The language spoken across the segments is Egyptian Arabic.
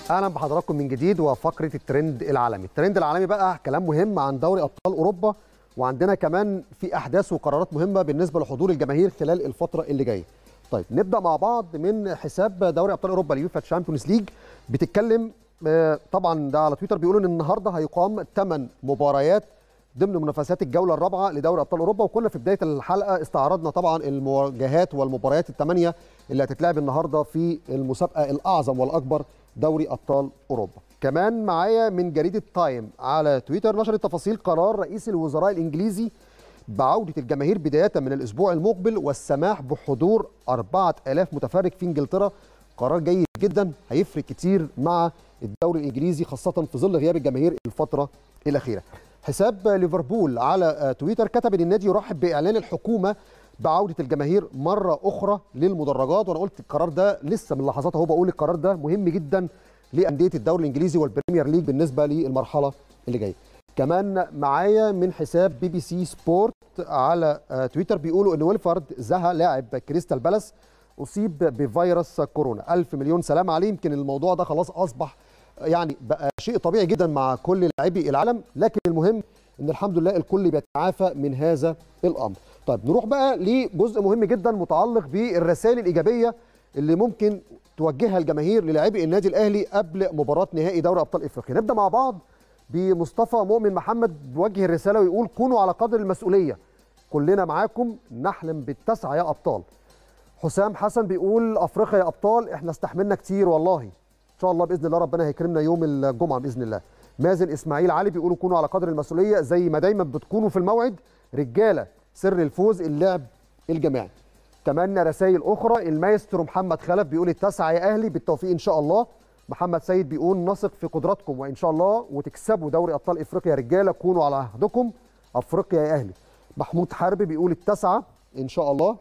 اهلا بحضراتكم من جديد وفقره الترند العالمي الترند العالمي بقى كلام مهم عن دوري ابطال اوروبا وعندنا كمان في احداث وقرارات مهمه بالنسبه لحضور الجماهير خلال الفتره اللي جايه طيب نبدا مع بعض من حساب دوري ابطال اوروبا اليوفا تشامبيونز ليج بتتكلم آه، طبعا ده على تويتر بيقولوا ان النهارده هيقام 8 مباريات ضمن منافسات الجوله الرابعه لدوري ابطال اوروبا وكنا في بدايه الحلقه استعرضنا طبعا المواجهات والمباريات الثمانيه اللي هتتلعب النهارده في المسابقه الاعظم والاكبر دوري ابطال اوروبا كمان معايا من جريده تايم على تويتر نشرت تفاصيل قرار رئيس الوزراء الانجليزي بعودة الجماهير بداية من الأسبوع المقبل والسماح بحضور 4000 متفرج في إنجلترا قرار جيد جدا هيفرق كتير مع الدوري الإنجليزي خاصة في ظل غياب الجماهير الفترة الأخيرة حساب ليفربول على تويتر كتب ان النادي يرحب باعلان الحكومه بعوده الجماهير مره اخرى للمدرجات وانا قلت القرار ده لسه من لحظات اهو بقول القرار ده مهم جدا لانديه الدوري الانجليزي والبريمير ليج بالنسبه للمرحله اللي جايه كمان معايا من حساب بي بي سي سبورت على تويتر بيقولوا ان ويلفارد زها لاعب كريستال بالاس اصيب بفيروس كورونا ألف مليون سلام عليه يمكن الموضوع ده خلاص اصبح يعني بقى شيء طبيعي جدا مع كل لاعبي العالم لكن المهم ان الحمد لله الكل بيتعافى من هذا الامر طيب نروح بقى لجزء مهم جدا متعلق بالرسائل الايجابيه اللي ممكن توجهها الجماهير للاعبي النادي الاهلي قبل مباراه نهائي دوري ابطال افريقيا نبدا مع بعض بمصطفى مؤمن محمد بوجه الرساله ويقول كونوا على قدر المسؤوليه كلنا معاكم نحلم بالتسعه يا ابطال حسام حسن بيقول افريقيا يا ابطال احنا استحملنا كتير والله ان شاء الله باذن الله ربنا هيكرمنا يوم الجمعه باذن الله مازن اسماعيل علي بيقولوا كونوا على قدر المسؤوليه زي ما دايما بتكونوا في الموعد رجاله سر الفوز اللعب الجماعي كمان رسائل اخرى المايسترو محمد خلف بيقول التسعه يا اهلي بالتوفيق ان شاء الله محمد سيد بيقول نثق في قدراتكم وان شاء الله وتكسبوا دوري ابطال افريقيا يا رجاله كونوا على عهدكم افريقيا يا اهلي محمود حرب بيقول التسعه ان شاء الله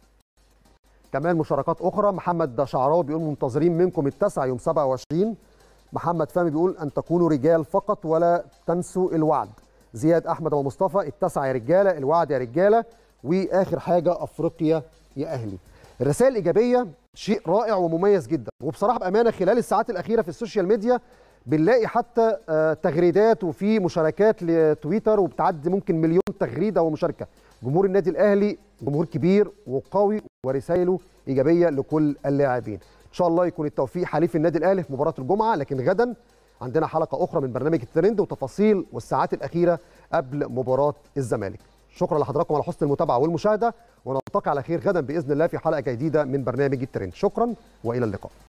كمان مشاركات اخرى محمد شعراوي بيقول منتظرين منكم التسعه يوم 27 محمد فهمي بيقول ان تكونوا رجال فقط ولا تنسوا الوعد زياد احمد ابو مصطفى التسعه يا رجاله الوعد يا رجاله واخر حاجه افريقيا يا اهلي الرسائل الايجابيه شيء رائع ومميز جدا وبصراحه بامانه خلال الساعات الاخيره في السوشيال ميديا بنلاقي حتى تغريدات وفي مشاركات لتويتر وبتعدي ممكن مليون تغريده ومشاركه جمهور النادي الاهلي جمهور كبير وقوي ورسائله ايجابيه لكل اللاعبين ان شاء الله يكون التوفيق حليف النادي الاهلي في مباراه الجمعه لكن غدا عندنا حلقه اخرى من برنامج الترند وتفاصيل والساعات الاخيره قبل مباراه الزمالك شكرا لحضراتكم على حسن المتابعه والمشاهده ونلتقي على خير غدا باذن الله في حلقه جديده من برنامج الترند شكرا والى اللقاء